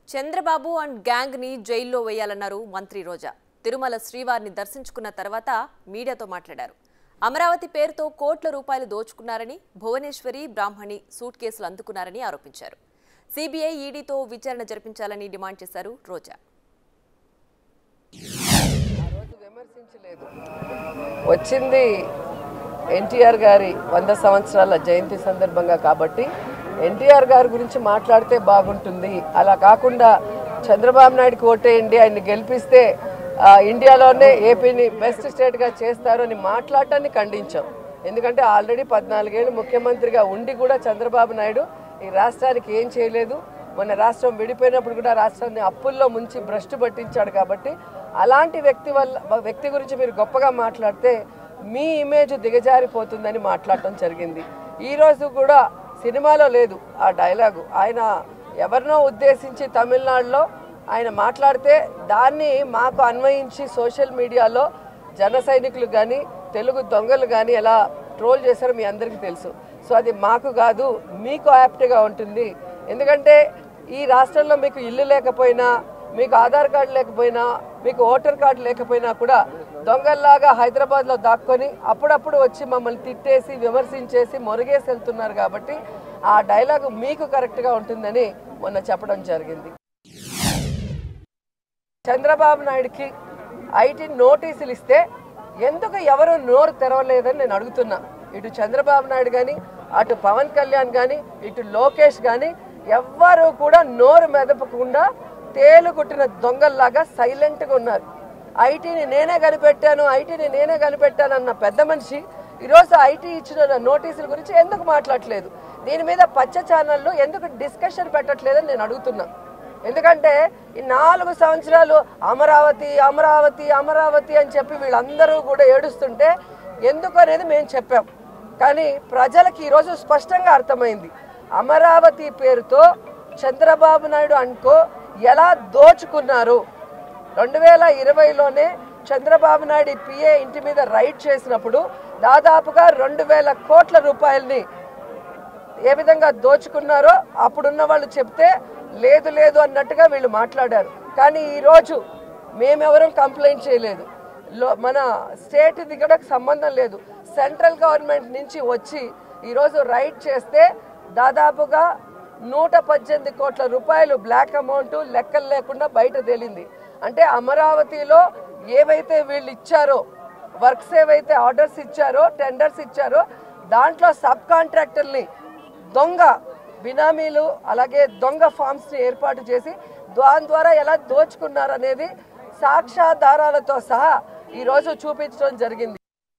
Chandrababu and gang ని జైల్లో వేయాలన్నారు మంత్రి రోజా తిరుమల శ్రీవారిని దర్శించుకున్న తర్వాత మీడియాతో మాట్లాడారు అమరావతి పేరుతో కోట్ల రూపాయలు దోచుకున్నారని భువనేశ్వరి బ్రాహ్మణి సూట్ కేసులు అందుకున్నారని ఆరోపించారు సిబిఐ ఈడీతో విచారణ జరిపించాలని డిమాండ్ చేశారు రోజా ఆ రోజు విమర్శించలేదు వచ్చింది ఎన్టీఆర్ గారి వంద సంవత్సరాల జయంతి సందర్భంగా కాబట్టి ఎన్టీఆర్ గారి గురించి మాట్లాడితే బాగుంటుంది అలా కాకుండా చంద్రబాబు నాయుడుకి ఓటేయండి ఆయన్ని గెలిపిస్తే ఆ, ఇండియాలోనే ఏపీని బెస్ట్ స్టేట్గా చేస్తారు అని మాట్లాడటాన్ని ఖండించాం ఎందుకంటే ఆల్రెడీ పద్నాలుగేళ్ళు ముఖ్యమంత్రిగా ఉండి కూడా చంద్రబాబు నాయుడు ఈ రాష్ట్రానికి ఏం చేయలేదు మన రాష్ట్రం విడిపోయినప్పుడు కూడా రాష్ట్రాన్ని అప్పుల్లో ముంచి భ్రష్టు పట్టించాడు కాబట్టి అలాంటి వ్యక్తి వల్ల వ్యక్తి గురించి మీరు గొప్పగా మాట్లాడితే మీ ఇమేజ్ దిగజారిపోతుందని మాట్లాడటం జరిగింది ఈ రోజు కూడా సినిమాలో లేదు ఆ డైలాగు ఆయన ఎవరినో ఉద్దేశించి తమిళనాడులో ఆయన మాట్లాడితే దాన్ని మాకు అన్వయించి సోషల్ మీడియాలో జన సైనికులు కానీ తెలుగు దొంగలు కానీ ఎలా ట్రోల్ చేశారో మీ అందరికీ తెలుసు సో అది మాకు కాదు మీకు యాప్ట్గా ఉంటుంది ఎందుకంటే ఈ రాష్ట్రంలో మీకు ఇల్లు లేకపోయినా మీకు ఆధార్ కార్డు లేకపోయినా మీకు ఓటర్ కార్డు లేకపోయినా కూడా దొంగల్లాగా హైదరాబాద్లో దాక్కొని అప్పుడప్పుడు వచ్చి మమ్మల్ని తిట్టేసి విమర్శించేసి మొరిగేసి వెళ్తున్నారు కాబట్టి ఆ డైలాగ్ మీకు కరెక్ట్గా ఉంటుందని మొన్న చెప్పడం జరిగింది చంద్రబాబు నాయుడుకి ఐటీ నోటీసులు ఇస్తే ఎందుకు ఎవరు నోరు తెరవలేదని నేను అడుగుతున్నా ఇటు చంద్రబాబు నాయుడు కానీ అటు పవన్ కళ్యాణ్ కానీ ఇటు లోకేష్ కానీ ఎవ్వరూ కూడా నోరు మెదపకుండా తేలు కుట్టిన దొంగల్లాగా సైలెంట్గా ఉన్నారు ఐటీని నేనే కనిపెట్టాను ఐటీని నేనే కనిపెట్టాను అన్న పెద్ద మనిషి ఈరోజు ఐటీ ఇచ్చిన నోటీసుల గురించి ఎందుకు మాట్లాడట్లేదు దీని మీద పచ్చ ఛానళ్ళు ఎందుకు డిస్కషన్ పెట్టట్లేదని నేను అడుగుతున్నా ఎందుకంటే ఈ నాలుగు సంవత్సరాలు అమరావతి అమరావతి అమరావతి అని చెప్పి వీళ్ళందరూ కూడా ఏడుస్తుంటే ఎందుకు అనేది మేము చెప్పాం కానీ ప్రజలకి ఈరోజు స్పష్టంగా అర్థమైంది అమరావతి పేరుతో చంద్రబాబు నాయుడు అనుకో ఎలా దోచుకున్నారు రెండు వేల ఇరవైలోనే చంద్రబాబు నాయుడు పిఏ ఇంటి మీద రైడ్ చేసినప్పుడు దాదాపుగా రెండు వేల కోట్ల రూపాయలని ఏ విధంగా దోచుకున్నారో అప్పుడున్న వాళ్ళు చెప్తే లేదు లేదు అన్నట్టుగా వీళ్ళు మాట్లాడారు కానీ ఈరోజు మేమెవరం కంప్లైంట్ చేయలేదు లో మన స్టేట్ది కూడా సంబంధం లేదు సెంట్రల్ గవర్నమెంట్ నుంచి వచ్చి ఈరోజు రైడ్ చేస్తే దాదాపుగా నూట పద్దెనిమిది కోట్ల రూపాయలు బ్లాక్ అమౌంట్ లెక్కలు లేకుండా బయట తేలింది అంటే అమరావతిలో ఏవైతే వీళ్ళు ఇచ్చారో వర్క్స్ ఏవైతే ఆర్డర్స్ ఇచ్చారో టెండర్స్ ఇచ్చారో దాంట్లో సబ్ కాంట్రాక్టర్ని దొంగ బినామీలు అలాగే దొంగ ఫామ్స్ని ఏర్పాటు చేసి దాని ద్వారా ఎలా దోచుకున్నారనేది సాక్ష్యాధారాలతో సహా ఈరోజు చూపించడం జరిగింది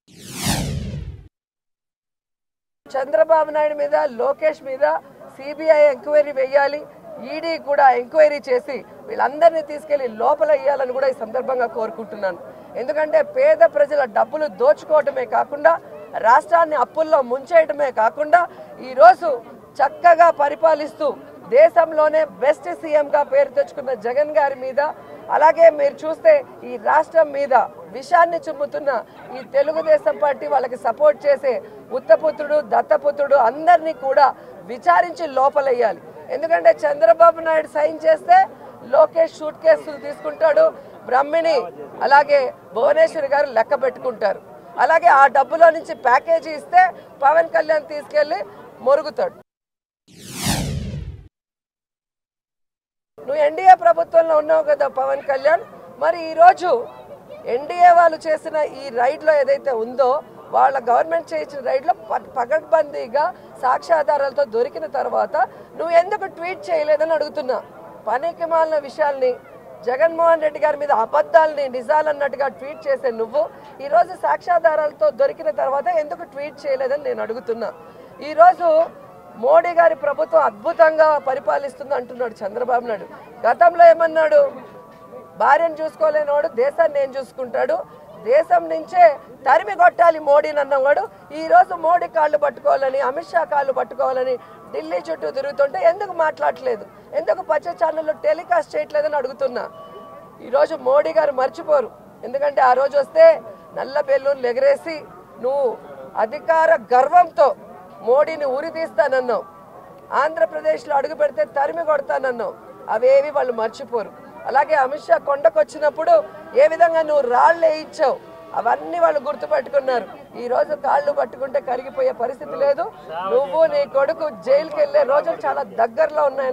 చంద్రబాబు నాయుడు మీద లోకేష్ మీద సిబిఐ ఎంక్వైరీ వేయాలి ఈడీ కూడా ఎంక్వైరీ చేసి వీళ్ళందరినీ తీసుకెళ్లి లోపల వేయాలని కూడా ఈ సందర్భంగా కోరుకుంటున్నాను ఎందుకంటే పేద ప్రజల డబ్బులు దోచుకోవటమే కాకుండా రాష్ట్రాన్ని అప్పుల్లో ముంచేయటమే కాకుండా ఈరోజు చక్కగా పరిపాలిస్తూ దేశంలోనే బెస్ట్ సీఎంగా పేరు తెచ్చుకున్న జగన్ గారి మీద అలాగే మీరు చూస్తే ఈ రాష్ట్రం మీద విషాన్ని చుమ్ముతున్న ఈ తెలుగుదేశం పార్టీ వాళ్ళకి సపోర్ట్ చేసే ఉత్తపుత్రుడు దత్తపుత్రుడు అందరినీ కూడా విచారించి లోపలయ్యాలి ఎందుకంటే చంద్రబాబు నాయుడు సైన్ చేస్తే లోకేష్ షూట్ కేసులు తీసుకుంటాడు బ్రహ్మిణి అలాగే భువనేశ్వరి గారు లెక్క పెట్టుకుంటారు అలాగే ఆ డబ్బులో నుంచి ప్యాకేజీ ఇస్తే పవన్ కళ్యాణ్ తీసుకెళ్లి మొరుగుతాడు నువ్వు ఎన్డీఏ ప్రభుత్వంలో ఉన్నావు కదా పవన్ కళ్యాణ్ మరి ఈరోజు ఎన్డీఏ వాళ్ళు చేసిన ఈ రైడ్లో ఏదైతే ఉందో వాళ్ళ గవర్నమెంట్ చేయించిన రైడ్లో ప- పకడ్బందీగా సాక్ష్యాధారాలతో దొరికిన తర్వాత నువ్వు ఎందుకు ట్వీట్ చేయలేదని అడుగుతున్నా పనికి మాలిన విషయాల్ని జగన్మోహన్ రెడ్డి గారి మీద అబద్ధాలని నిజాలన్నట్టుగా ట్వీట్ చేసే నువ్వు ఈరోజు సాక్ష్యాధారాలతో దొరికిన తర్వాత ఎందుకు ట్వీట్ చేయలేదని నేను అడుగుతున్నా ఈరోజు మోడీ గారి ప్రభుత్వం అద్భుతంగా పరిపాలిస్తుంది అంటున్నాడు చంద్రబాబు నాయుడు గతంలో ఏమన్నాడు భార్యను చూసుకోలేనివాడు దేశాన్ని ఏం చూసుకుంటాడు దేశం నుంచే తరిమి కొట్టాలి మోడీని అన్నవాడు ఈ రోజు మోడీ కాళ్ళు పట్టుకోవాలని అమిత్ షా కాళ్ళు పట్టుకోవాలని ఢిల్లీ చుట్టూ తిరుగుతుంటే ఎందుకు మాట్లాడట్లేదు ఎందుకు పచ్చ ఛానల్లో టెలికాస్ట్ చేయట్లేదని అడుగుతున్నా ఈరోజు మోడీ గారు మర్చిపోరు ఎందుకంటే ఆ రోజు వస్తే నల్ల బెల్లూన్లు ఎగరేసి నువ్వు అధికార గర్వంతో మోడీని ఉరి తీస్తానన్నావు ఆంధ్రప్రదేశ్లో అడుగు పెడితే తరిమి కొడతానన్నావు అవేవి వాళ్ళు మర్చిపోరు అలాగే అమిత్ షా కొండకు వచ్చినప్పుడు ఏ విధంగా నువ్వు రాళ్ళు వేయించావు అవన్నీ వాళ్ళు గుర్తుపెట్టుకున్నారు ఈ రోజు కాళ్ళు పట్టుకుంటే కరిగిపోయే పరిస్థితి లేదు నువ్వు నీ కొడుకు జైలుకి వెళ్లే రోజులు చాలా దగ్గరలో ఉన్నాయి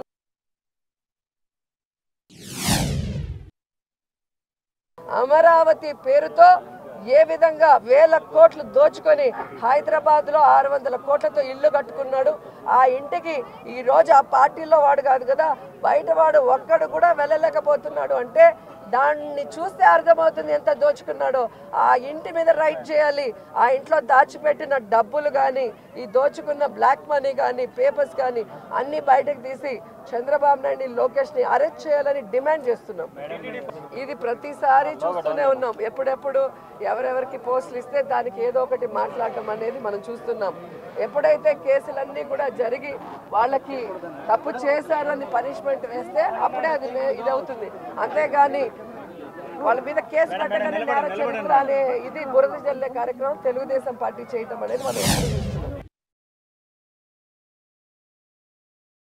అమరావతి పేరుతో ఏ విధంగా వేల కోట్లు దోచుకొని హైదరాబాద్ లో ఆరు వందల కోట్లతో ఇల్లు కట్టుకున్నాడు ఆ ఇంటికి ఈ రోజు ఆ పార్టీలో వాడు కాదు కదా బయట వాడు ఒక్కడు కూడా వెళ్ళలేకపోతున్నాడు అంటే దాన్ని చూస్తే అర్థమవుతుంది ఎంత దోచుకున్నాడో ఆ ఇంటి మీద రైట్ చేయాలి ఆ ఇంట్లో దాచిపెట్టిన డబ్బులు కానీ ఈ దోచుకున్న బ్లాక్ మనీ కానీ పేపర్స్ కానీ అన్ని బయటకు తీసి చంద్రబాబు నాయుడు లోకేష్ ని అరెస్ట్ చేయాలని డిమాండ్ చేస్తున్నాం ఇది ప్రతిసారి చూస్తూనే ఉన్నాం ఎప్పుడెప్పుడు ఎవరెవరికి పోస్టులు ఇస్తే దానికి ఏదో ఒకటి మాట్లాడటం అనేది మనం చూస్తున్నాం ఎప్పుడైతే కేసులన్నీ కూడా జరిగి వాళ్ళకి తప్పు చేశారని పనిష్మెంట్ వేస్తే అప్పుడే అది మే- ఇది అవుతుంది అంతేగాని వాళ్ళ మీద కేసు కట్టగానే నేర చరిత్ర అనే ఇది బురద జల్లే కార్యక్రమం తెలుగుదేశం పార్టీ చేయటం అనేది మనం ఎప్పుడు చూస్తున్నాం